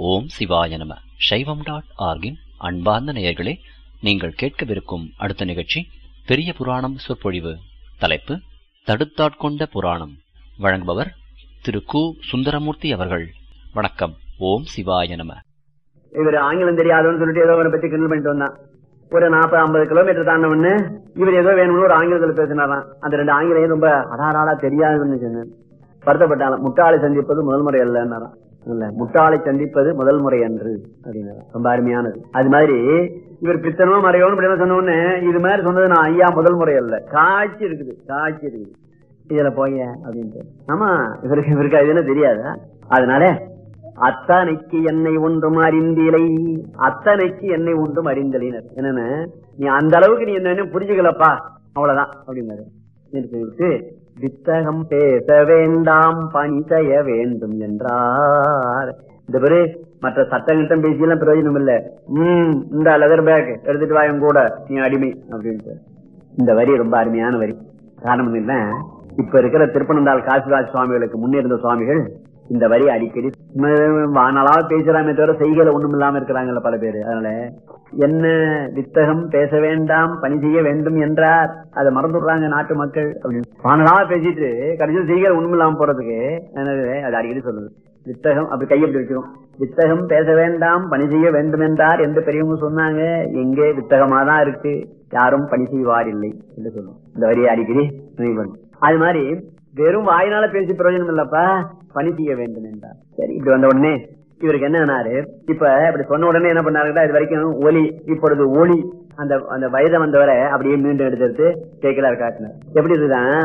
ஓம் சிவாய நம சைவம் டாட் ஆர்கின் அன்பார்ந்த நேயர்களே நீங்கள் கேட்கவிருக்கும் அடுத்த நிகழ்ச்சி பெரிய புராணம் சொற்பொழிவு தலைப்பு தடுத்தாட்கொண்ட புராணம் வழங்குபவர் திரு கு சுந்தரமூர்த்தி அவர்கள் வணக்கம் ஓம் சிவாய நம இவர் ஆங்கிலம் தெரியாதுன்னு சொல்லிட்டு ஏதோ அவனை பத்தி கிண்டல் பண்ணிட்டு வந்தான் ஒரு நாற்பது ஐம்பது கிலோமீட்டர் தாண்டவன்னு இவர் ஏதோ வேணும்னு ஒரு ஆங்கிலத்தில் பேசினாராம் அந்த ரெண்டு ஆங்கிலம் ரொம்ப அடாராடா தெரியாதுன்னு சொன்னேன் வருத்தப்பட்டாலும் முட்டாளை சந்திப்பது முதல் முறை அல்லன்னாராம் இல்ல முட்டாளை சந்திப்பது முதல் முறை அன்று அப்படின்னு ரொம்ப அருமையானது அது மாதிரி இவர் பித்தனோ மறையோன்னு இப்படி சொன்ன உடனே இது மாதிரி சொன்னது நான் ஐயா முதல் முறை அல்ல காட்சி இருக்குது காட்சி இருக்குது இதுல போய அப்படின்ட்டு ஆமா இவருக்கு இவருக்கு அது என்ன தெரியாதா அதனால அத்தனைக்கு என்னை ஒன்றும் அறிந்திலை அத்தனைக்கு என்னை ஒன்றும் அறிந்தலினர் என்னன்னு நீ அந்த அளவுக்கு நீ என்ன புரிஞ்சுக்கலப்பா அவ்வளவுதான் அப்படின்னாரு என்று சொல்லிவிட்டு வித்தகம் பேச வேண்டாம் பணி செய்ய வேண்டும் என்றார் இந்த பேரு மற்ற சட்டங்கிட்டம் பேசியெல்லாம் பிரயோஜனம் இல்ல உம் இந்த லெதர் பேக் எடுத்துட்டு வாயும் கூட நீ அடிமை அப்படின்ட்டு இந்த வரி ரொம்ப அருமையான வரி காரணம் என்ன இப்ப இருக்கிற திருப்பனந்தாள் காசிராஜ் சுவாமிகளுக்கு முன்னிருந்த சுவாமிகள் இந்த வரி அடிக்கடி வானலாக பேசுறாமே தவிர செய்கையில ஒண்ணும் இல்லாம இருக்கிறாங்கல்ல பல பேரு அதனால என்ன வித்தகம் பேச வேண்டாம் பணி செய்ய வேண்டும் என்றார் அதை மறந்துடுறாங்க நாட்டு மக்கள் அப்படின்னு வானலாக பேசிட்டு கடைசியில் செய்கையில ஒண்ணும் இல்லாம போறதுக்கு அது அடிக்கடி சொல்லுது வித்தகம் அப்படி கையை அப்படி வச்சிடும் வித்தகம் பேச வேண்டாம் பணி செய்ய வேண்டும் என்றார் எந்த பெரியவங்க சொன்னாங்க எங்கே வித்தகமா தான் இருக்கு யாரும் பணி செய்வார் இல்லை என்று சொல்லுவோம் இந்த வரியை அடிக்கடி நினைவு பண்ணும் அது மாதிரி வெறும் வாயினால பேசி பிரயோஜனம் இல்லப்பா பணி செய்ய வேண்டும் என்றார் சரி இப்படி வந்த உடனே இவருக்கு என்ன ஆனாரு இப்ப இப்படி சொன்ன உடனே என்ன பண்ணாருன்னா இது வரைக்கும் ஒலி இப்பொழுது ஒளி அந்த அந்த வயதை வந்தவரை அப்படியே மீண்டும் எடுத்து எடுத்து கேட்கலாரு காட்டினார் எப்படி இருக்குதான்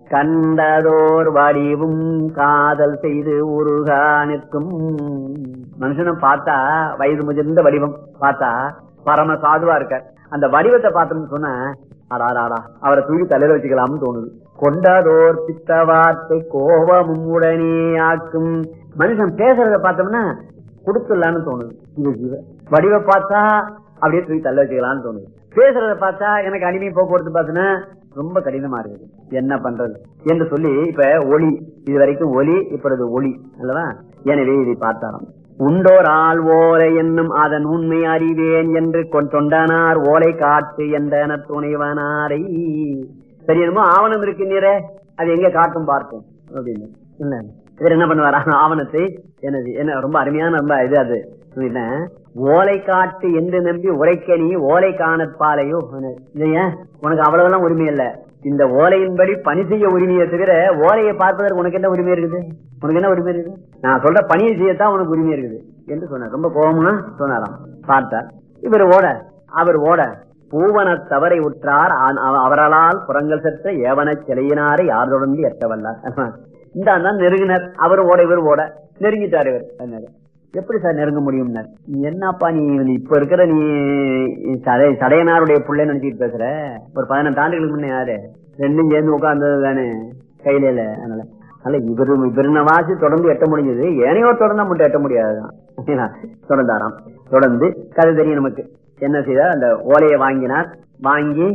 கண்டதோர் வடிவும் காதல் செய்து உருகா நிற்கும் மனுஷனை பார்த்தா வயது முதிர்ந்த வடிவம் பார்த்தா பரம சாதுவா இருக்க அந்த வடிவத்தை பார்த்தோம்னு சொன்ன ஆடாடா அவரை தூக்கி தலையில வச்சுக்கலாம்னு தோணுது கொண்டாதோர் பித்த வார்த்தை கோபமும் உடனே ஆக்கும் மனுஷன் பேசுறத பார்த்தோம்னா கொடுத்துடலான்னு தோணுது இது ஜீவ வடிவ பார்த்தா அப்படியே தூக்கி தள்ள வச்சுக்கலாம்னு தோணுது பேசுறத பார்த்தா எனக்கு அடிமை போக்குவரத்து பார்த்தோன்னா ரொம்ப கடினமா இருக்குது என்ன பண்றது என்று சொல்லி இப்ப ஒளி இது வரைக்கும் ஒலி இப்பொழுது ஒளி அல்லவா எனவே இதை பார்த்தாராம் உண்டோர் ஆள் ஓலை என்னும் அதன் உண்மை அறிவேன் என்று தொண்டனார் ஓலை காட்டு என்ற துணைவனாரை சரி என்னமோ ஆவணம் இருக்கு நீரே அது எங்க காட்டும் பார்ப்போம் அப்படின்னு இல்ல இவர் என்ன பண்ணுவாரா ஆவணத்தை என்னது என்ன ரொம்ப அருமையான ரொம்ப இது அது ஓலை காட்டு என்று நம்பி உரைக்க நீ ஓலை காணப்பாலையோ இல்லையா உனக்கு அவ்வளவுலாம் உரிமை இல்ல இந்த ஓலையின்படி பணி செய்ய உரிமையை தவிர ஓலையை பார்ப்பதற்கு உனக்கு என்ன உரிமை இருக்குது உனக்கு என்ன உரிமை இருக்குது நான் சொல்ற பணியை செய்யத்தான் உனக்கு உரிமை இருக்குது என்று சொன்னார் ரொம்ப கோபம்னா சொன்னாராம் பார்த்தார் இவர் ஓட அவர் ஓட பூவன தவறை உற்றார் அவரால் புறங்கள் செற்ற ஏவன சிலையினாரை யார் தொடர்ந்து எட்ட வல்லார் இந்த நெருங்கினர் அவர் ஓட இவர் ஓட நெருங்கிட்டார் இவர் எப்படி சார் நெருங்க முடியும் என்னப்பா நீ இப்ப இருக்கிற நீ சடையனாருடைய பிள்ளை நினைச்சிட்டு பேசுற ஒரு பதினெட்டு ஆண்டுகளுக்கு முன்னே யாரு ரெண்டும் சேர்ந்து உட்கார்ந்தது தானே கையில இல்ல அதனால அல்ல இவரு இவருன வாசி தொடர்ந்து எட்ட முடிஞ்சது ஏனையோ தொடர்ந்தா மட்டும் எட்ட முடியாதுதான் தொடர்ந்தாராம் தொடர்ந்து கதை தெரியும் நமக்கு என்ன செய்தார் அந்த ஓலையை வாங்கினார் வாங்கி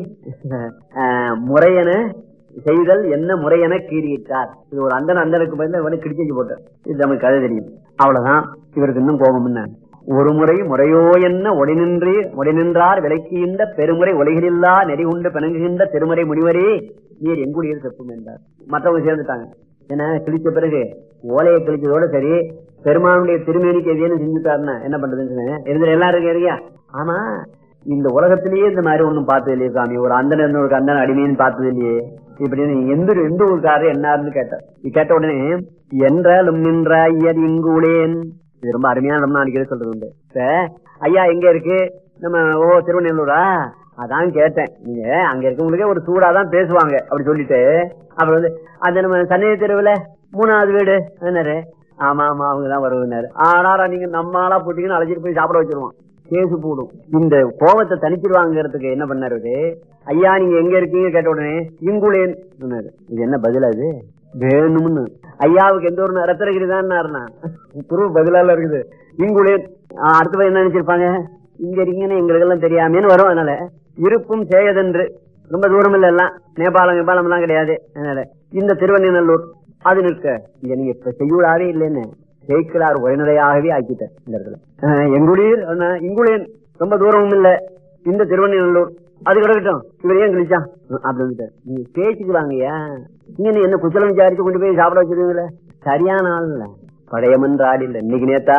முறையென செய்தல் என்ன முறையென கீறிட்டார் இது ஒரு அந்தன அந்தனுக்கு பதில் கிடிச்சு போட்டார் இது நமக்கு கதை தெரியும் அவ்வளவுதான் இவருக்கு இன்னும் கோபம் என்ன ஒரு முறை முறையோ என்ன ஒடிநின்று ஒடிநின்றார் விலக்கின்ற பெருமுறை உலகிலில்லா நெறி உண்டு பிணங்குகின்ற திருமுறை முனிவரே நீர் எங்குடியில் செப்பும் என்றார் மற்றவங்க சேர்ந்துட்டாங்க ஏன்னா கிழிச்ச பிறகு ஓலையை கிழிச்சதோட சரி பெருமானுடைய திருமேனிக்கு எதையும் செஞ்சுட்டாருன்னா என்ன பண்றதுன்னு இருந்த எல்லாரும் இருக்கியா ஆமா இந்த உலகத்திலேயே இந்த மாதிரி ஒண்ணும் பார்த்தது இல்லையே சாமி ஒரு அந்தன ஒரு அந்தன அடிமைன்னு பார்த்தது இல்லையே இப்படின்னு எந்த எந்த ஊருக்காரர் என்னாருன்னு கேட்டார் கேட்ட உடனே என்றாலும் நின்ற ஐயர் இங்குளேன் இது ரொம்ப அருமையான நம்ம அடிக்கடி சொல்றது உண்டு ஐயா எங்க இருக்கு நம்ம ஓ திருவண்ணூரா அதான் கேட்டேன் நீங்க அங்க இருக்கவங்களுக்கே ஒரு சூடாதான் பேசுவாங்க அப்படி சொல்லிட்டு அப்புறம் வந்து அந்த நம்ம சன்னதி தெருவுல மூணாவது வீடு என்னரு ஆமா ஆமா அவங்கதான் வருவனாரு ஆனாரா நீங்க நம்ம ஆளா போட்டீங்கன்னு அழைச்சிட்டு போய் சாப்பிட வச்சிருவோம் கேசு போடும் இந்த கோபத்தை தனிச்சிருவாங்கிறதுக்கு என்ன பண்ணாரு ஐயா நீங்க எங்க இருக்கீங்க கேட்ட உடனே இங்குளேன் சொன்னாரு இது என்ன பதில் அது வேணும்னு ஐயாவுக்கு எந்த ஒரு ரத்தனகிரி தான் துருவ பதிலால இருக்குது இங்குளேன் அடுத்த என்ன நினைச்சிருப்பாங்க இங்க இருக்கீங்கன்னு எங்களுக்கு எல்லாம் தெரியாமேன்னு வரும் அதனால இருப்பும் செய்யதென்று ரொம்ப தூரம் இல்ல எல்லாம் நேபாளம் நேபாளம் எல்லாம் கிடையாது அதனால இந்த திருவண்ணநல்லூர் அது நிற்க இங்க நீங்க இப்ப செய்யூடாவே இல்லைன்னு சேக்கிலார் உரைநடையாகவே ஆக்கிட்டார் இந்த இடத்துல அஹ், எங்குளிர் அண்ணா, இங்குளியன் ரொம்ப தூரமும் இல்ல இந்த திருவண்ணூர் அது கிடக்கட்டும் இவர் ஏன் கழிச்சா அப்படி வந்துட்டார் நீங்க பேச்சுக்கு வாங்கய்யா நீங்க என்ன குச்சலம் விசாரிச்சு கொண்டு போய் சாப்பிட வச்சிருவீங்களே சரியான ஆள் இல்ல பழையமன்ற ஆள் இல்ல இன்னைக்கு நேத்தா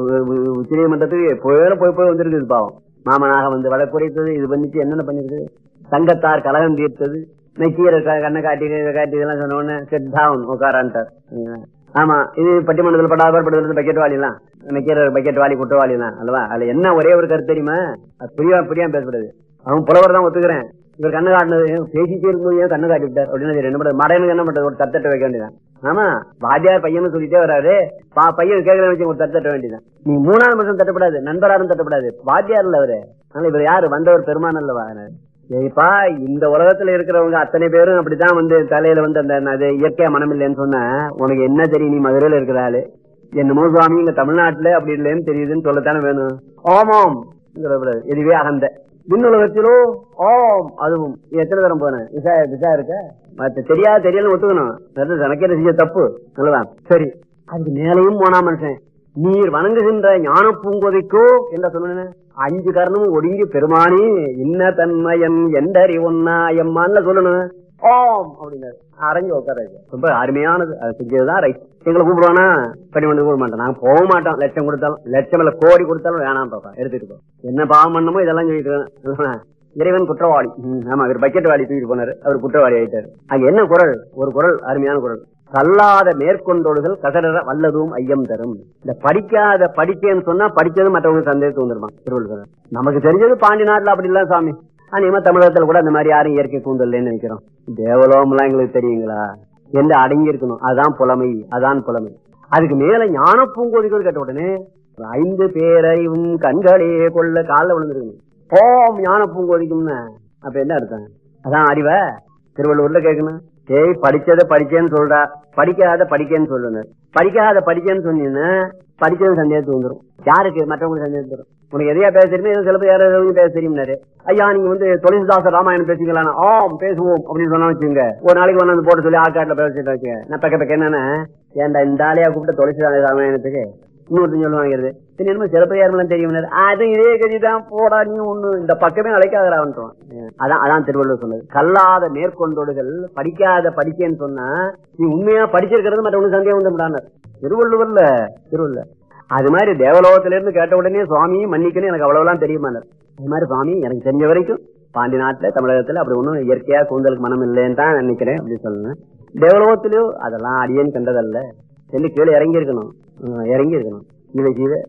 உச்ச நீதிமன்றத்துக்கு போய் போய் போய் வந்திருக்குது பாவம் மாமனாக வந்து வழக்குரைத்தது இது பண்ணிச்சு என்னென்ன பண்ணிருக்கு சங்கத்தார் கலகம் தீர்த்தது நக்கீர கண்ணை காட்டி இதை காட்டி இதெல்லாம் சொன்ன உடனே செட் டவுன் உட்காரான்ட்டார் ஆமா இது பட்டிமன்றத்தில் படாதார் படுத்துறது பக்கெட் வாலிலாம் நக்கீரர் பக்கெட் வாலி குற்றவாளிலாம் அல்லவா அதுல என்ன ஒரே ஒரு கருத்து தெரியுமா அது புரியா புரியாம பேசப்படுது அவன் புலவர் தான் ஒத்துக்கிறேன் இவர் கண்ணு காட்டினது ஏன் பேசிட்டே இருக்கும்போது ஏன் கண்ணு காட்டி விட்டார் அப்படின்னு சரி, என்ன பண்றது மடையனுக்கு என்ன பண்றது ஒரு தத்தட்ட வைக்க வேண்டியதான் ஆமா வாத்தியார் பையனு சொல்லிட்டே வராரு பா பையன் கேட்கற வச்சு ஒரு தட்டட்ட வேண்டியதான் நீ மூணாவது வருஷம் தட்டப்படாது நண்பராரும் தட்டப்படாது வாத்தியார் இல்ல அவரு ஆனா இவர் யாரு வந்தவர் பெருமான் அல்லவா ஏப்பா இந்த உலகத்துல இருக்கிறவங்க அத்தனை பேரும் அப்படித்தான் வந்து தலையில வந்து அந்த அது இயற்கையா மனம் இல்லைன்னு சொன்ன உனக்கு என்ன தெரியும் நீ மதுரையில இருக்கிற ஆளு என்னமோ சுவாமி இங்க தமிழ்நாட்டுல அப்படி இல்லைன்னு தெரியுதுன்னு சொல்லத்தானே வேணும் ஆமாம் சொல்லக்கூடாது. இதுவே அகந்த விண்ணுலகத்திலோ ஆம் அதுவும் எத்தனை தரம் போனேன் விசா விசா இருக்க மத்த தெரியாது தெரியல ஒத்துக்கணும் அது தனக்கே செஞ்ச தப்பு நல்லதான் சரி அதுக்கு மேலையும் போனா மனுஷன் நீர் வணங்குகின்ற ஞான பூங்கோதைக்கோ என்ன சொன்ன அஞ்சு காரணமும் ஒடுங்கி பெருமானி இன்ன தன்மயன் எந்தறி ஒன்னா எம்மான்ல சொல்லணும் ஆம் அப்படின்னாரு அரைஞ்சு உட்கார ரொம்ப அருமையானது அது செஞ்சதுதான் ரைட் எங்களை கூப்பிடுவானா பணிமண்டு கூப்பிட மாட்டோம் நாங்க போக மாட்டோம் லட்சம் கொடுத்தாலும் லட்சம் இல்ல கோடி கொடுத்தாலும் வேணாம் பாப்பா எடுத்துட்டு போ என்ன பாவம் பண்ணமோ இதெல்லாம் சொல்லிட்டு இருக்கேன். இறைவன் குற்றவாளி ம், ஆமா இவர் பக்கெட் வாளி தூக்கிட்டு போனாரு அவர் குற்றவாளி ஆயிட்டாரு அங்க என்ன குரல் ஒரு குரல் அருமையான குரல் கல்லாத மேற்கொண்டோடுகள் கசடர வல்லதும் ஐயம் தரும் இந்த படிக்காத படிச்சேன்னு சொன்னா படிச்சது மற்றவங்க சந்தேகத்து வந்துருமா திருவள்ளுவர் நமக்கு தெரிஞ்சது பாண்டி நாட்டுல அப்படி இல்ல சாமி அநேகமா தமிழகத்துல கூட அந்த மாதிரி யாரும் இயற்கை கூந்தல்னு நினைக்கிறோம் தேவலோகம் எல்லாம் எங்களுக்கு தெரியுங்களா எந்த அடங்கி இருக்கணும் அதான் புலமை அதான் புலமை அதுக்கு மேல ஞான பூங்கோதிகள் கேட்ட உடனே ஐந்து பேரையும் கண்களே கொள்ள காலில் விழுந்துருக்கணும் ஓம் ஞான பூங்கோதிக்கும்னு அப்ப என்ன அர்த்தம் அதான் அறிவ திருவள்ளூர்ல கேட்கணும் ஏய் படிச்சத படிச்சேன்னு சொல்றா படிக்காத படிக்கேன்னு சொல்லணும் படிக்காத படிக்கேன்னு சொன்னீங்கன்னா படிச்சது சந்தேகத்துக்கு வந்துரும் யாருக்கு மற்றவங்களுக்கு சந்தேகத்துக்கு வரும் உனக்கு எதையா பேச தெரியுமே எதுவும் சில பேர் யாராவது பேச தெரியும்னாரு ஐயா நீங்க வந்து தொழில்தாச ராமாயணம் பேசிக்கலாம் ஆம் பேசுவோம் அப்படின்னு சொன்னா வச்சுங்க ஒரு நாளைக்கு வந்து போட்டு சொல்லி ஆக்காட்டுல பேசிட்டு வச்சுங்க நான் பக்க பக்க என்னன்னா ஏன்டா இந்த ஆளையா கூப்பிட்டு தொழில்தாச ராமாயணத்துக்கு இன்னொருத்தன் சொல்லுவாங்கிறது சரி என்னமோ சிறப்பையாரெல்லாம் தெரியும் அது இதே கதிதான் போடா நீ ஒண்ணு இந்த பக்கமே அழைக்காதரான்றான் அதான் அதான் திருவள்ளுவர் சொன்னது கல்லாத மேற்கொண்டோடுகள் படிக்காத படிக்கேன்னு சொன்னா நீ உண்மையா படிச்சிருக்கிறது மற்றவங்களுக்கு சந்தேகம் வந்து திருவள்ளுவர்ல திருவள்ளுவர் அது மாதிரி தேவலோகத்தில இருந்து கேட்ட உடனே சுவாமி மன்னிக்கணும் எனக்கு அவ்வளவுலாம் தெரியுமானார் அது மாதிரி சுவாமி எனக்கு தெரிஞ்ச வரைக்கும் பாண்டி நாட்டுல தமிழகத்துல அப்படி ஒண்ணும் இயற்கையா கூந்தலுக்கு மனம் இல்லைன்னு தான் நினைக்கிறேன் அப்படின்னு சொல்லணும் தேவலோகத்திலயும் அதெல்லாம் அடியேன் கண்டதல்ல சொல்லி கீழே இறங்கி இருக்கணும் உம், இறங்கி இருக்கணும் இதை கீழே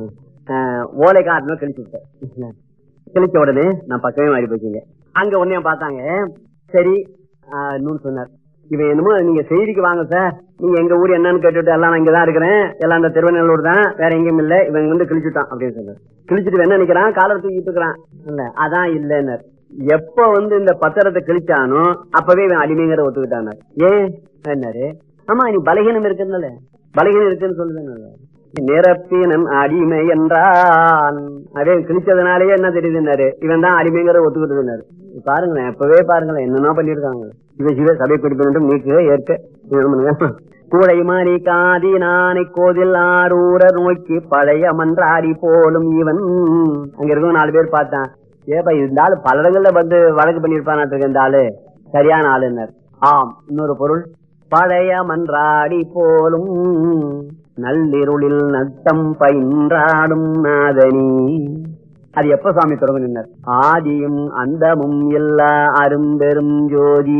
ஆஹ், ஓலை காட்டணும் கழிச்சு விட்டேன் கிழிச்ச உடனே நான் பக்கமே மாறி போச்சுங்க அங்க உடனே பார்த்தாங்க சரி ஆஹ், இன்னொன்னு சொன்னார் இவன் என்னமோ நீங்க செய்திக்கு வாங்க சார் நீங்க எங்க ஊர் என்னன்னு கேட்டுட்டு எல்லாம் நான் இங்கதான் இருக்கிறேன் எல்லாம் இந்த திருவண்ணூர் தான் வேற எங்கேயும் இல்ல இவன் வந்து கிழிச்சுட்டான் அப்படின்னு சொன்னார் கிழிச்சிட்டு இவன் என்ன நினைக்கிறான் காலர் தூக்கிட்டு இருக்கிறான் இல்ல அதான் இல்லைன்னார் எப்ப வந்து இந்த பத்திரத்தை கிழிச்சானோ அப்பவே இவன் அடிமைங்கிற ஒத்துக்கிட்டானார் ஏன் என்னாரு ஆமா நீ பலகீனம் இருக்குன்னு பலகீனம் இருக்குன்னு சொல்லுதுன்னு நிரப்பினன் அடிமை என்றான் அதே கிழிச்சதுனாலயே என்ன தெரியுதுன்னாரு இவன் தான் அடிமைங்கிற ஒத்துக்கிட்டுனாரு பாருங்களேன் எப்பவே பாருங்களேன் என்னென்ன பண்ணிருக்காங்க இவ சிவ சபை குடிப்பினும் நீக்கு ஏற்க இது என்ன பண்ணுங்க? கூடை மாறி காதி நானை கோதில் ஆரூர நோக்கி பழைய மன்றாடி போலும் இவன் அங்க இருக்கும் நாலு பேர் பார்த்தான் ஏப்பா இந்த ஆளு பல இடங்கள்ல வந்து வழக்கு பண்ணிருப்பான் இந்த ஆளு சரியான ஆளுனர் ஆம் இன்னொரு பொருள் பழைய மன்றாடி போலும் நள்ளிருளில் நத்தம் பயின்றாடும் நாதனி அது எப்ப சாமி தொடங்க நின்னர் ஆதியும் அந்தமும் எல்லா அரும்பெரும் ஜோதி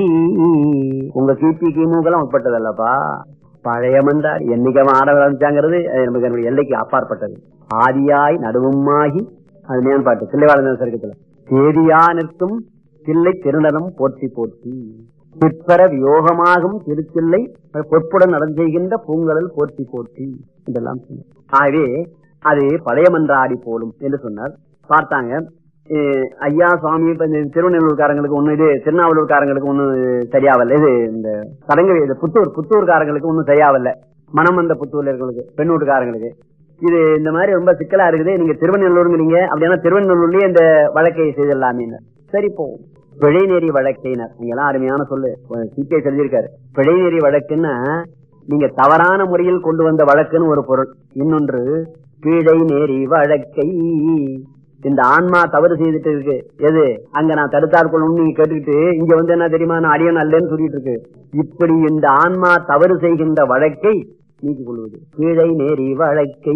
உங்க கிபி கிமுகெல்லாம் உட்பட்டதல்லப்பா பழைய மன்றாடி என்னைக்கு அவன் ஆட ஆரம்பிச்சாங்கிறது அது நமக்கு என்னுடைய எல்லைக்கு அப்பாற்பட்டது ஆதியாய் நடுவுமாகி அது மேம்பாட்டு தில்லைவாளன் சருக்கத்துல தேதியா நிற்கும் தில்லை திருநலம் போற்றி போற்றி பிற்பர வியோகமாகும் திருச்சில்லை பொற்புடன் நடந்தெய்கின்ற பூங்கடல் போற்றி போற்றி இதெல்லாம் சொன்னார். ஆகவே அது பழைய மன்றாடி போலும் என்று சொன்னார் பார்த்தாங்க அஹ் ஐயா சுவாமி இப்ப இந்த திருவண்ணூர்காரங்களுக்கு ஒண்ணு இது திருநாவலூர்காரங்களுக்கு ஒண்ணு சரியாவல்ல இது இந்த சடங்கு இது புத்தூர் புத்தூர்காரங்களுக்கு ஒண்ணும் சரியாவல்ல மனம் வந்த புத்தூர்ல இருக்கிறவங்களுக்கு பெண் வீட்டுக்காரங்களுக்கு இது இந்த மாதிரி ரொம்ப சிக்கலா இருக்குது நீங்க திருவண்ணூருங்கிறீங்க அப்படின்னா திருவண்ணூர்லயே இந்த வழக்கை செய்திடலாமே சரி போவோம் பிழைநெறி வழக்கினர் இங்கெல்லாம் அருமையான சொல்லு சிபிஐ சொல்லியிருக்காரு பிழைநெறி வழக்குன்னா நீங்க தவறான முறையில் கொண்டு வந்த வழக்குன்னு ஒரு பொருள் இன்னொன்று கீழை நேரி வழக்கை இந்த ஆன்மா தவறு செய்துட்டு இருக்கு எது அங்க நான் தடுத்தார் கொள்ளணும் நீங்க கேட்டுக்கிட்டு இங்க வந்து என்ன தெரியுமா நான் அடியன் அல்லன்னு சொல்லிட்டு இருக்கு இப்படி இந்த ஆன்மா தவறு செய்கின்ற வழக்கை நீக்கிக் கொள்வது கீழை நேரி வழக்கை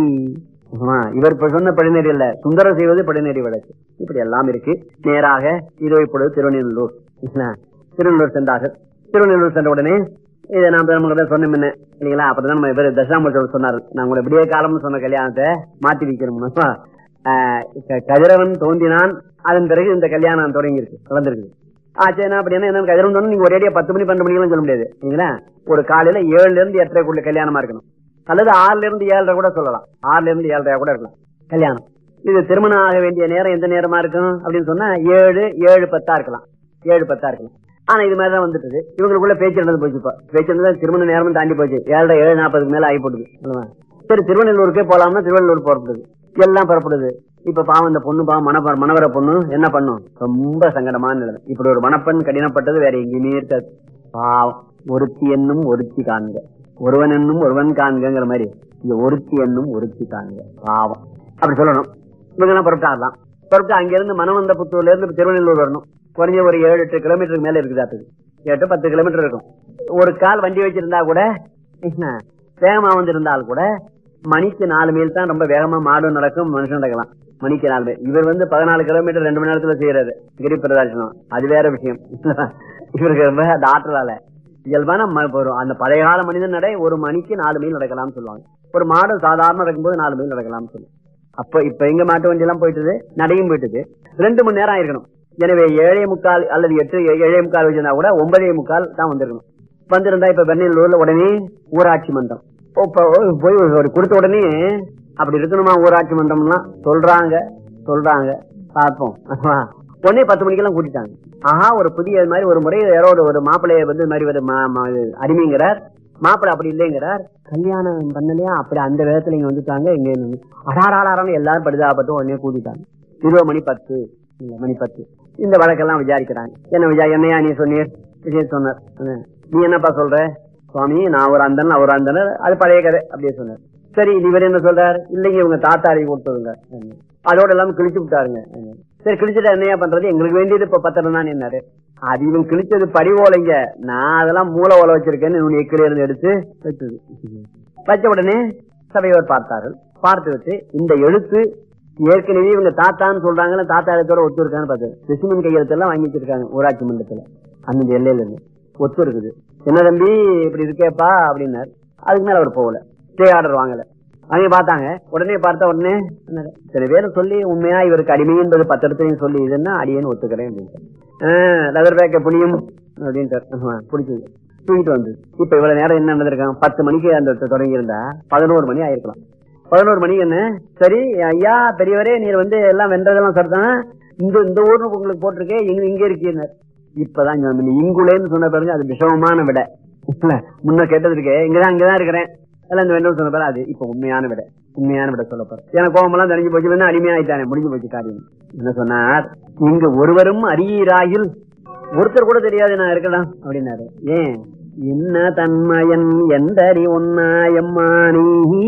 ஆமா, இவர் இப்ப சொன்ன படிநெறி இல்ல சுந்தரம் செய்வது படிநெறி வழக்கு இப்படி எல்லாம் இருக்கு நேராக இதோ இப்பொழுது திருவண்ணூர் என்ன? திருவள்ளூர் சென்றார்கள் திருவள்ளூர் சென்ற உடனே இதை நான் பெருமகிட்ட சொன்னேன் முன்ன இல்லைங்களா அப்பதான் நம்ம இவர் தசாமூர்த்தி சொன்னார் நான் உங்களை விடிய காலம்னு சொன்ன கல்யாணத்தை மாத்தி வைக்கணும்னா ஆஹ் க- கதிரவன் தோன்றினான் அதன் பிறகு இந்த கல்யாணம் தொடங்கி இருக்கு நடந்திருக்கு ஆச்சுன்னா அப்படின்னா என்ன கதிரவன் தோன்றி நீங்க ஒரேடியா பத்து மணி பன்னெண்டு மணிக்கெல்லாம் சொல்ல முடியாது இல்லைங்களா ஒரு காலையில ஏழுல இருந்து எட்டரைக்குள்ள கல்யாணமா இருக்கணும் அல்லது ஆறுல இருந்து ஏழரை கூட சொல்லலாம் ஆறுல இருந்து ஏழரை கூட இருக்கலாம் கல்யாணம் இது திருமணம் ஆக வேண்டிய நேரம் எந்த நேரமா இருக்கும் அப்படின்னு சொன்னா ஏழு ஏழு பத்தா இருக்கலாம் ஏழு பத்தா இருக்கலாம் ஆனா இது மாதிரி தான் வந்துட்டு இவங்களுக்குள்ள பேச்சு நடந்து போச்சு இப்ப பேச்சு நடந்தா திருமண நேரமும் தாண்டி போச்சு ஏழரை ஏழு நாற்பதுக்கு மேல ஆகி போட்டுது இல்லையா? சரி திருவண்ணூருக்கே போலாம்னா திருவள்ளூர் புறப்படுது எல்லாம் புறப்படுது இப்ப பாவம் இந்த பொண்ணு பாவம் மண மணவர பொண்ணு என்ன பண்ணும் ரொம்ப சங்கடமான நிலைமை இப்படி ஒரு மணப்பெண் கடினப்பட்டது வேற எங்கேயுமே இருக்காது பாவம் ஒருத்தி என்னும் ஒருத்தி காண்க ஒருவன் என்னும் ஒருவன் காண்கங்கிற மாதிரி இங்க ஒருத்தி என்னும் ஒருத்தி காண்க பாவம் அப்படி சொல்லணும் இவங்க எல்லாம் புறப்பட்டாரலாம் புறப்பட்டு அங்கிருந்து மனவந்த புத்தூர்ல இருந்து திருவண்ணூர் வரணும் குறைஞ்ச ஒரு ஏழு எட்டு கிலோமீட்டருக்கு மேல இருக்குதாட்டுது எட்டு பத்து கிலோமீட்டர் இருக்கும் ஒரு கால் வண்டி வச்சிருந்தா கூட என்ன, வேகமா வந்திருந்தால் கூட மணிக்கு நாலு மைல் தான் ரொம்ப வேகமா மாடும் நடக்கும் மனுஷன் நடக்கலாம் மணிக்கு நாலு மைல் இவர் வந்து பதினாலு கிலோமீட்டர் ரெண்டு மணி நேரத்துல செய்யறாரு கிரி பிரதர்சனம் அது வேற விஷயம் இவருக்கு ரொம்ப அந்த ஆற்றலால இயல்பான ம- ஒரு அந்த பழைய கால மனிதன் நடை ஒரு மணிக்கு நாலு மைல் நடக்கலாம்னு சொல்லுவாங்க ஒரு மாடு சாதாரண நடக்கும்போது நாலு மைல் நடக்கலாம்னு சொல்லுவாங்க அப்ப இப்ப எங்க மாட்டு வண்டி எல்லாம் போயிட்டுது நடையும் போயிட்டுது ரெண்டு மணி நேரம் ஆயிருக்கணும் எனவே ஏழே முக்கால் அல்லது எட்டு ஏழே முக்கால் வச்சிருந்தா கூட ஒன்பதே முக்கால் தான் வந்திருக்கணும் வந்திருந்தா இப்ப வெண்ணையூர்ல உடனே ஊராட்சி மன்றம் இப்ப போய் ஒரு கொடுத்த உடனே அப்படி இருக்கணுமா ஊராட்சி மன்றம்லாம் சொல்றாங்க சொல்றாங்க பார்ப்போம் உடனே பத்து மணிக்கெல்லாம் கூட்டிட்டாங்க ஆஹா ஒரு புதிய இது மாதிரி ஒரு முறை யாரோ ஒரு- ஒரு மாப்பிள்ளைய வந்து இது மாதிரி ஒரு மா- மா- அடிமைங்கிறார் மாப்பிள்ளை அப்படி இல்லைங்கிறார் கல்யாணம் பண்ணலையா அப்படி அந்த விதத்துல இங்க வந்துட்டாங்க இங்க அடாராடாரான்னு எல்லாரும் பரிதாபப்பட்டு உடனே கூட்டிட்டாங்க இருபது மணி பத்து இல்ல, மணி பத்து இந்த வழக்கெல்லாம் விசாரிக்கிறாங்க என்ன விஜா என்னையா நீ சொன்னீர் விஷயம் சொன்னார் அஹ், நீ என்னப்பா சொல்ற சுவாமி நான் ஒரு அந்தன் அவர் அந்தனர் அது பழைய கதை அப்படியே சொன்னார் சரி இவர் என்ன சொல்றாரு இல்லைங்க இவங்க தாத்தா அறிவு கொடுத்ததுங்க அஹ், அதோட எல்லாம் கிழிச்சு விட்டாருங்க அஹ், சரி கிழிச்சுட்டா என்னையா பண்றது எங்களுக்கு வேண்டியது இப்ப பத்திரம் தான் என்னாரு அது இவன் கிழிச்சது படிவோலைங்க நான் அதெல்லாம் மூல ஓலை வச்சிருக்கேன்னு இவன் எக்கில இருந்து எடுத்து வச்சது வச்ச உடனே சபையோர் பார்த்தார்கள் பார்த்து விட்டு இந்த எழுத்து ஏற்கனவே இவங்க தாத்தான்னு சொல்றாங்கல்ல தாத்தா எழுத்தோட ஒத்து இருக்கான்னு பார்த்தது சிசுமன் கையெழுத்து எல்லாம் வாங்கி வச்சிருக்காங்க ஊராட்சி மன்றத்துல அந்த எல்லையில இருந்து ஒத்து இருக்குது என்ன தம்பி இப்படி இருக்கேப்பா அப்படின்னாரு அதுக்கு மேல அவர் போகல ஸ்டே ஆர்டர் வாங்கல அவங்க பார்த்தாங்க உடனே பார்த்தா உடனே என்னது, சில பேர் சொல்லி உண்மையா இவருக்கு அடிமை என்பது பத்திரத்தையும் சொல்லி இதுன்னா அடியேன்னு ஒத்துக்கிறேன் அப்படின்ட்டு லெதர் பேக்க புனியும் அப்படின்ட்டு பிடிச்சது தூக்கிட்டு வந்து இப்ப இவ்வளவு நேரம் என்ன நடந்திருக்கான் பத்து மணிக்கு அந்த தொடங்கி இருந்தா பதினோரு மணி ஆயிருக்கலாம் பதினோரு மணிக்கு என்ன சரி ஐயா பெரியவரே நீர் வந்து எல்லாம் வென்றதெல்லாம் சரிதான் இந்த இந்த ஊர்னு உங்களுக்கு போட்டிருக்கே இங்க இங்க இருக்கீங்க இப்பதான் இங்க வந்து இங்குலேன்னு சொன்ன பாருங்க அது விஷமமான விட இல்ல முன்ன கேட்டது இருக்கே இங்கதான் இங்கதான் இருக்கிறேன் எல்லாம் இந்த வெண்டல் சொன்ன பாரு அது இப்ப உண்மையான விட உண்மையான விட சொல்ல போறேன் எனக்கு கோபமெல்லாம் தெரிஞ்சு போச்சு வேணா அடிமையாயிட்டானே முடிஞ்சு போச்சு காரியம் என்ன சொன்னார் இங்கு ஒருவரும் அறியீராயில் ஒருத்தர் கூட தெரியாது நான் இருக்கலாம் அப்படின்னாரு ஏன் என்ன தன்மயன் எந்தறி ஒன்னாயம்மானி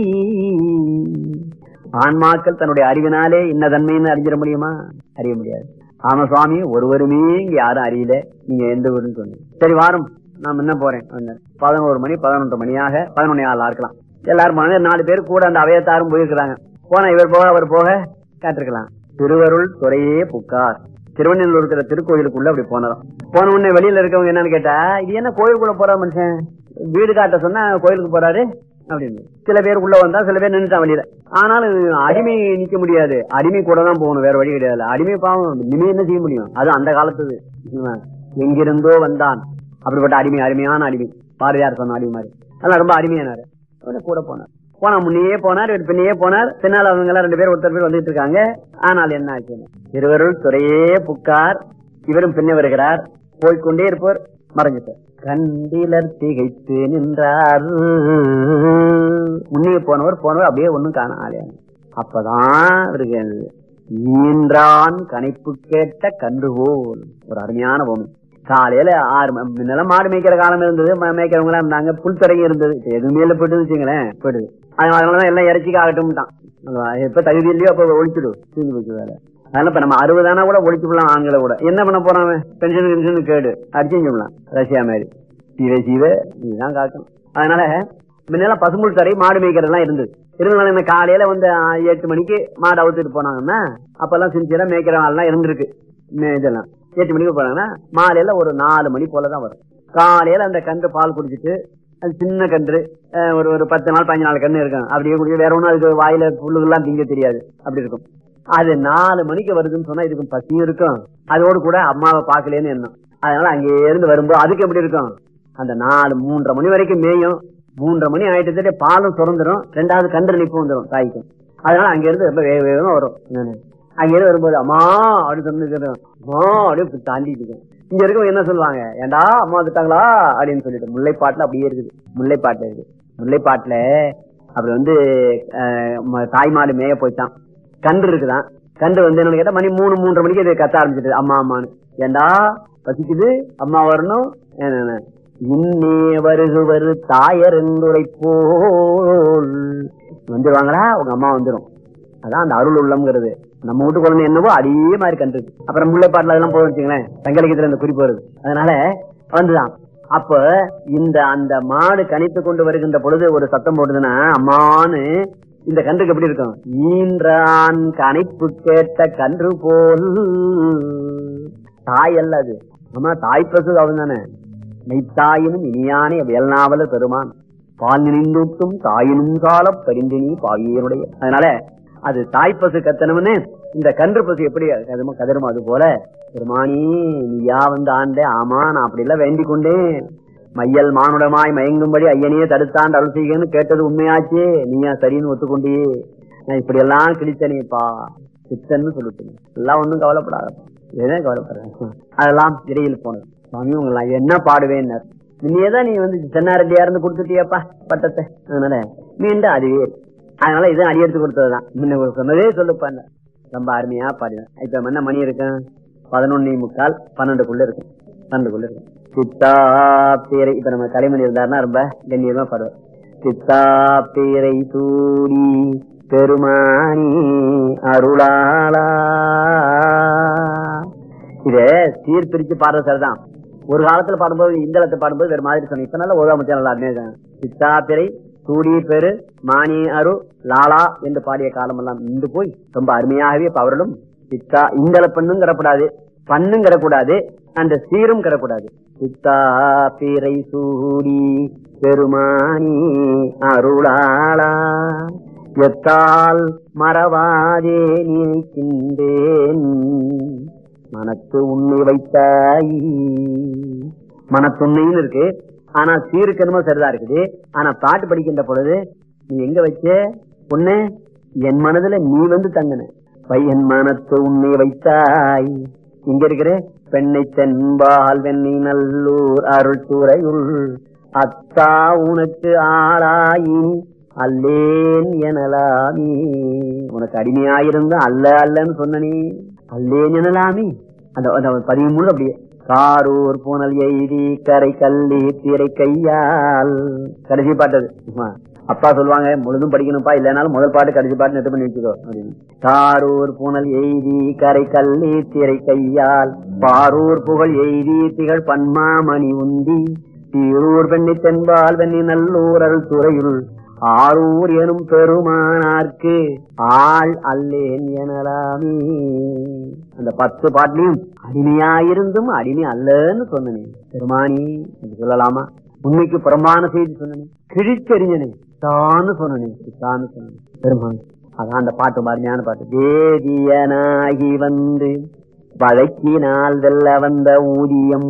ஆன்மாக்கள் தன்னுடைய அறிவினாலே இன்ன தன்மைன்னு அறிஞ்சிட முடியுமா அறிய முடியாது ஆமா சுவாமி ஒருவருமே இங்க யாரும் அறியல நீங்க எந்த ஊருன்னு சொன்னீங்க சரி வாரம் நான் என்ன போறேன் அப்படின்னாரு. பதினோரு மணி பதினொன்று மணியாக பதினொன்னே ஆள் இருக்கலாம் எல்லாரும் போனாங்க நாலு பேர் கூட அந்த அவையத்தாரும் போயிருக்கிறாங்க போனா இவர் போக அவர் போக காட்டிருக்கலாம் திருவருள் துறையே புக்கார் திருவண்ணூர் இருக்கிற திருக்கோயிலுக்குள்ள அப்படி போனோம் போன உடனே வெளியில இருக்கவங்க என்னன்னு கேட்டா இது என்ன கோயிலுக்குள்ள போற மனுஷன் வீடு காட்ட சொன்னா கோயிலுக்கு போறாரு அப்படின்னு சில பேர் உள்ள வந்தா சில பேர் நின்றுட்டான் வெளியில ஆனாலும் அடிமை நிக்க முடியாது அடிமை கூட தான் போகணும் வேற வழி கிடையாது அடிமை பாவம் இனிமே என்ன செய்ய முடியும் அது அந்த காலத்துது இவன் எங்கிருந்தோ வந்தான் அப்படிப்பட்ட அடிமை அருமையான அடிமை பாரதியார் சொன்ன அடிமை மாதிரி அதெல்லாம் ரொம்ப அருமையானாரு அவரு கூட போனார் போனா முன்னையே போனார் இவர் பின்னையே போனார் பின்னால் அவங்க எல்லாம் ரெண்டு பேர் ஒருத்தர் பேர் வந்துட்டு இருக்காங்க ஆனால் என்ன ஆச்சு இருவருள் துறையே புக்கார் இவரும் பின்ன வருகிறார் போய்க்கொண்டே இருப்பவர் மறைஞ்சிட்டார் கண்டிலர் திகைத்து நின்றார் முன்னே போனவர் போனவர் அப்படியே ஒண்ணும் காண ஆலையான அப்பதான் இவருக்கு ஈன்றான் கணிப்பு கேட்ட கன்றுகோல் ஒரு அருமையான பொம்மை காலையில ஆறு ம- முன்னெல்லாம் மாடு மேய்க்கிற காலம் இருந்தது ம- மேய்க்கிறவங்க எல்லாம் இருந்தாங்க புல்தரையும் இருந்தது இப்ப எதுவுமே இல்ல போயிட்டு வச்சுங்களேன் போயிடுது அதனால- அதனாலதான் எல்லாம் இறைச்சிக்கு ஆகட்டும் எப்ப தகுதி இல்லையோ அப்ப ஒழிச்சிடு தீர்ந்து போச்சு வேலை அதனால இப்ப நம்ம அறுபதானா கூட ஒழிச்சு விடலாம் ஆண்களை கூட என்ன பண்ண போறான் அவன்? பென்ஷன் பென்ஷன் கேடு அடிச்சு சொல்லலாம் ரஷ்யா மாதிரி சீவ சீவ இதுதான் காக்கணும் அதனால முன்னெல்லாம் பசும்புல் தரை மாடு மேய்க்கிறதுலாம் இருந்தது இருந்தாலும் என்ன காலையில வந்து ஆ, எட்டு மணிக்கு மாடு அவுத்துட்டு போனாங்கன்னா அப்பெல்லாம் சின்சியரா மேய்க்கிற ஆள்லாம் இருந்திருக்கு மே- இதெல்லாம் எட்டு மணிக்கு போனாங்கன்னா மாலையில ஒரு நாலு மணி போலதான் வரும் காலையில அந்த கன்று பால் குடிச்சிட்டு அது சின்ன கன்று அஹ், ஒரு ஒரு பத்து நாள் பதினஞ்சு நாள் கன்று இருக்கும் அப்படியே குடிச்சு வேற ஒண்ணும் அதுக்கு வாயில புல்லுகள்லாம் திங்க தெரியாது அப்படி இருக்கும் அது நாலு மணிக்கு வருதுன்னு சொன்னா இதுக்கு பசியும் இருக்கும் அதோடு கூட அம்மாவை பார்க்கலேன்னு எண்ணம் அதனால அங்கே இருந்து வரும்போது அதுக்கு எப்படி இருக்கும் அந்த நாலு மூன்றரை மணி வரைக்கும் மேயும் மூன்றரை மணி ஆயிட்டு பாலும் சுரந்துரும் ரெண்டாவது கன்று நிப்பு வந்துடும் தாய்க்கும் அதனால அங்க இருந்து ரொம்ப வேக வேகமா வரும் நானு. அங்க இருந்து வரும்போது அம்மா அப்படின்னு சொன்னு அம்மா அப்படியே தாண்டிட்டு இருக்கும் இங்க இருக்கவங்க என்ன சொல்லுவாங்க ஏண்டா அம்மா வந்துட்டாங்களா அப்படின்னு சொல்லிட்டு முல்லைப்பாட்டுல அப்படியே இருக்குது முல்லைப்பாட்டுல இருக்கு முல்லைப்பாட்டுல அப்படி வந்து அஹ், ம- தாய் மாடு மேய போயிட்டான் கன்று இருக்குதான் கன்று வந்து என்னன்னு கேட்டா மணி மூணு மூன்றரை மணிக்கு இது கத்த ஆரம்பிச்சிட்டு அம்மா அம்மான்னு ஏண்டா பசிக்குது அம்மா வரணும் என்ன இன்னே வருகுவரு தாயர் என்றுரை போல் வந்துருவாங்களா உங்க அம்மா வந்துரும் அதான் அந்த அருள் உள்ளம்ங்கிறது நம்ம வீட்டு குழந்தை என்னவோ அதே மாதிரி கண்டு அப்புறம் முல்லைப்பாட்டுல அதெல்லாம் போதும் வச்சுங்களேன் தங்கலிக்கத்துல இந்த குறிப்பு வருது அதனால வந்துதான் அப்ப இந்த அந்த மாடு கணித்து கொண்டு வருகின்ற பொழுது ஒரு சத்தம் போடுதுன்னா அம்மான்னு இந்த கன்றுக்கு எப்படி இருக்கும் ஈன்றான் கணைப்பு கேட்ட கன்று போல் தாய் அல்ல அது அம்மா தாய் பசு அவன் தானே மெய்த்தாயினும் இனியானே வேல்நாவல பெருமான் பால் நினைந்தூட்டும் தாயினும் கால பரிந்தினி பாவியனுடைய அதனால அது தாய் பசு கத்தனம்னு இந்த கன்று பசு எப்படி கதமோ கதருமோ அது போல பெருமானி நீயா வந்து ஆண்டே ஆமா நான் அப்படி எல்லாம் வேண்டிக் கொண்டேன் மையல் மானுடமாய் மயங்கும்படி ஐயனையே தடுத்தான் அருள் செய்கன்னு கேட்டது உண்மையாச்சே நீயா சரின்னு ஒத்துக்கொண்டியே நான் இப்படி எல்லாம் கிழித்தனேப்பா சித்தன்னு சொல்லிட்டு எல்லாம் ஒண்ணும் கவலைப்படாத எதே கவலைப்படுறேன் அதெல்லாம் இடையில் போனது சுவாமி உங்களை என்ன பாடுவேன்னார் முன்னையேதான் நீ வந்து சென்னாரெட்டியா இருந்து கொடுத்துட்டியப்பா பட்டத்தை அதனால மீண்டும் அதுவே இருக்கு. அதனால இதான் அடி எடுத்து கொடுத்ததுதான் முன்ன ஒரு சொன்னதே சொல்லுப்பாங்க ரொம்ப அருமையா பாடினேன் இப்ப என்ன மணி இருக்கும் பதினொன்னே முக்கால் பன்னெண்டுக்குள்ள இருக்கும் பன்னெண்டுக்குள்ள இருக்கும் சித்தா பேரை இப்ப நம்ம கலைமணி இருந்தாருன்னா ரொம்ப கண்ணியமா பாடுவார் சித்தா பேரை சூடி பெருமானி அருளாளா இத சீர் பிரிச்சு பாடுறது சரிதான் ஒரு காலத்துல பாடும்போது இந்தளத்தை பாடும்போது வேற மாதிரி சொன்னேன் இப்ப நல்ல ஓதா மத்திய நல்லா அருமையா சித்தா பிறை சூடி பெரு மானி அரு லாலா என்று பாடிய காலம் எல்லாம் இன்று போய் ரொம்ப அருமையாகவே இப்ப அவர்களும் சித்தா இந்தள பெண்ணும் கிடக்கூடாது பண்ணும் கிடக்கூடாது அந்த சீரும் கிடக்கூடாது சித்தா பிறை சூடி பெருமானி அருளாளா எத்தால் மறவாதே நினைக்கின்றேன் மனத்து உன்னை வைத்தாய் மனத்துண்ணைன்னு இருக்கு ஆனா சீருக்கு என்னமோ சரிதான் இருக்குது ஆனா பாட்டு படிக்கின்ற பொழுது நீ எங்க வச்ச பொண்ணு என் மனதுல நீ வந்து தங்கின பையன் மனத்து உன்னை வைத்தாய் இங்க இருக்கிற பெண்ணை தென்பால் வெண்ணி நல்லூர் அருள் துறையுள் அத்தா உனக்கு ஆளாயி அல்லேன் எனலாமி உனக்கு அடிமையாயிருந்த அல்ல அல்லன்னு சொன்ன நீ அல்லேன் எனலாமி அந்த அந்த பதிவு முழு அப்படியே காரூர் புனல் எய்தி கரை கல்லி திரை கையால் கடைசி பாட்டது ஆமா. அப்பா சொல்லுவாங்க முழுதும் படிக்கணும்ப்பா இல்லைனாலும் முதல் பாட்டு கடைசி பாட்டு நெட்டு பண்ணி வச்சுக்கோ அப்படின்னு காரூர் புனல் எய்தி கரை கல்லி திரை கையால் பாரூர் புகழ் எய்தி திகழ் பன்மாமணி உந்தி தீரூர் பெண்ணி தென்பால் வெண்ணி நல்லூர் அருள் துறையுள் ஆரூர் எனும் பெருமானார்க்கு ஆள் அல்லேன் எனலாமே அந்த பத்து பாட்டிலையும் அடிமையாயிருந்தும் அடிமை அல்லன்னு சொன்னனே பெருமானி என்று சொல்லலாமா உண்மைக்கு புறம்பான செய்தி சொன்னனே கிழிச்செறிஞ்சனே தான்னு சொன்னனே தான்னு சொன்னனே பெருமான் அதான் அந்த பாட்டு அருமையான பாட்டு வேதியனாகி வந்து வழக்கினால் வெல்ல வந்த ஊதியம்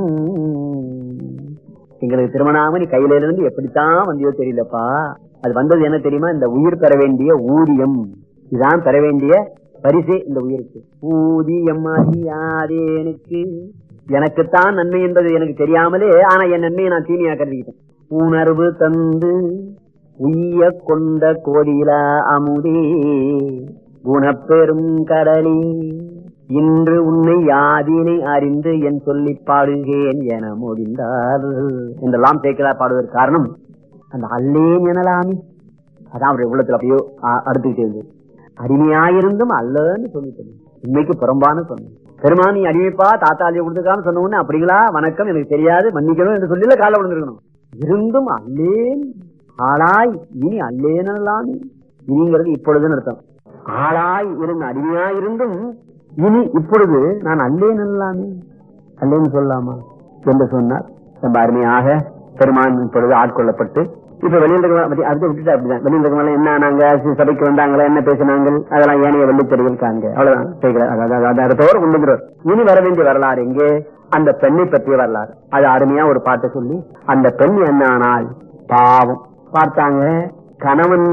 எங்களுக்கு திருமணாமணி கையில இருந்து எப்படித்தான் வந்தியோ தெரியலப்பா அது வந்தது என்ன தெரியுமா இந்த உயிர் பெற வேண்டிய ஊதியம் இதுதான் பெற வேண்டிய பரிசு இந்த உயிருக்கு ஊதியம் அறியாதேனுக்கு எனக்குத்தான் நன்மை என்பது எனக்கு தெரியாமலே ஆனா என் நன்மையை நான் தீனியா கருதிக்கிட்டேன் உணர்வு தந்து உய்ய கொண்ட கோடிலா அமுதே குணப்பெரும் கடலே இன்று உன்னை யாதினை அறிந்து என் சொல்லி பாடுகேன் என முடிந்தார் என்றெல்லாம் சேர்க்கிறார் பாடுவதற்கு காரணம் அந்த அல்லேன் எனலாமே அதான் அவருடைய உள்ளத்துல அப்படியோ அ- அடுத்துக்கிட்டே இருந்தது அடிமையாயிருந்தும் அல்லன்னு சொல்லிட்டு உண்மைக்கு புறம்பான சொன்ன பெருமானி அடிமைப்பா தாத்தாலியை கொடுத்துருக்கான்னு சொன்ன உடனே அப்படிங்களா வணக்கம் எனக்கு தெரியாது மன்னிக்கணும் என்று சொல்லல கால விழுந்திருக்கணும் இருந்தும் அல்லேன் ஆளாய் இனி அல்லேனலாமே இனிங்கிறது இப்பொழுதுன்னு அர்த்தம் ஆளாய் இருந்த அடிமையாயிருந்தும் இனி இப்பொழுது நான் அல்லேன் அல்லாமே அல்லேன்னு சொல்லலாமா என்று சொன்னார் ரொம்ப அருமையாக பெருமான் இப்பொழுது ஆட்கொள்ளப்பட்டு இப்ப வெளியில் இருக்க அடுத்து விட்டுட்டு அப்படிதான் வெளியில் இருக்கவங்க என்ன நாங்க சபைக்கு வந்தாங்களா என்ன பேசினாங்க அதெல்லாம் ஏனைய வெள்ளித்தறிகள் காண்க அவ்வளவுதான் செய்கிறார் அதாவது- அதாவது அடுத்தவரை கொண்டு வந்துருவார். இனி வர வேண்டிய வரலாறு எங்கே அந்த பெண்ணை பற்றிய வரலாறு அது அருமையா ஒரு பாட்டை சொல்லி அந்த பெண் என்ன ஆனால் பாவம் பார்த்தாங்க கணவன்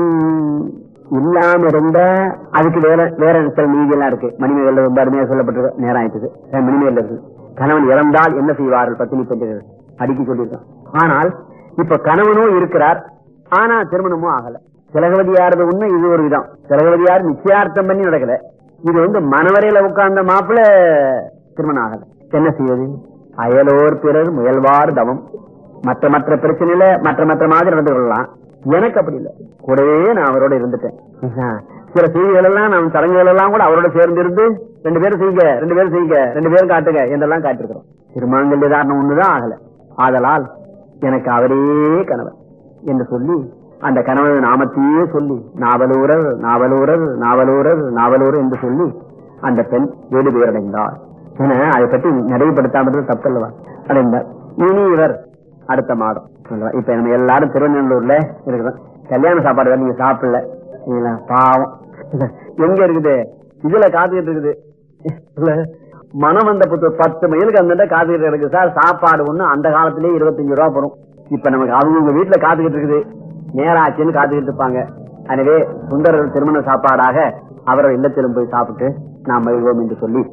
இல்லாம இருந்த அதுக்கு வேற வேற சில நீதி எல்லாம் இருக்கு மணிமேகல ரொம்ப அருமையா சொல்லப்பட்டிருக்கு நேரம் ஆயிட்டுது அஹ் மணிமேகல இருக்கு கணவன் இறந்தால் என்ன செய்வார்கள் பத்தினி பெண்கள் அடிக்கி சொல்லியிருக்கான் ஆனால் இப்ப கணவனும் இருக்கிறார் ஆனா திருமணமும் ஆகல திலகவதியாரது உண்மை இது ஒரு விதம் திலகவதியார் நிச்சயார்த்தம் பண்ணி நடக்கல இது வந்து மனவரையில உட்கார்ந்த மாப்பிள்ள திருமணம் ஆகல என்ன செய்வது அயலோர் பிறர் முயல்வார் தவம் மற்ற மற்ற பிரச்சனையில மற்ற மற்ற மாதிரி நடந்து கொள்ளலாம் எனக்கு அப்படி இல்ல கூடவே நான் அவரோட இருந்துட்டேன் ஆஹ். சில செய்திகள் எல்லாம் நான் சடங்குகள் எல்லாம் கூட அவரோட சேர்ந்து இருந்து ரெண்டு பேரும் செய்யுங்க ரெண்டு பேரும் செய்யுங்க ரெண்டு பேரும் காட்டுங்க என்றெல்லாம் காட்டிருக்கிறோம் திருமாங்கல்ய தாரணம் ஒண்ணுதான் ஆகல ஆதலால் எனக்கு அவரே கணவன் என்று சொல்லி அந்த கணவன் நாமத்தையே சொல்லி நாவலூரர் நாவலூரர் நாவலூரர் நாவலூரர் என்று சொல்லி அந்த பெண் வீடு பேரடைந்தார் என அதை பற்றி நிறைவுபடுத்தாமல் தப்பல்லவா அடைந்தார் இனி இவர் அடுத்த மாதம் சொல்லுவா. இப்ப நம்ம எல்லாரும் திருவண்ணூர்ல இருக்கிறோம் கல்யாண சாப்பாடு வேற நீங்க சாப்பிடல சரிங்களா? பாவம் எங்க இருக்குது இதுல காத்துக்கிட்டு இருக்குது இல்ல? மனம் வந்த புத்தூர் பத்து மைலுக்கு அந்த காத்துக்கிட்டு இருக்கு சார் சாப்பாடு ஒண்ணு அந்த காலத்திலேயே இருபத்தஞ்சு ரூபா போறோம் இப்ப நமக்கு அவங்க வீட்டுல காத்துக்கிட்டு இருக்குது நேராச்சுன்னு காத்துக்கிட்டு இருப்பாங்க எனவே சுந்தரர் திருமண சாப்பாடாக அவரவர் இல்லத்திலும் போய் சாப்பிட்டு நாம் மகிழ்வோம் என்று சொல்லி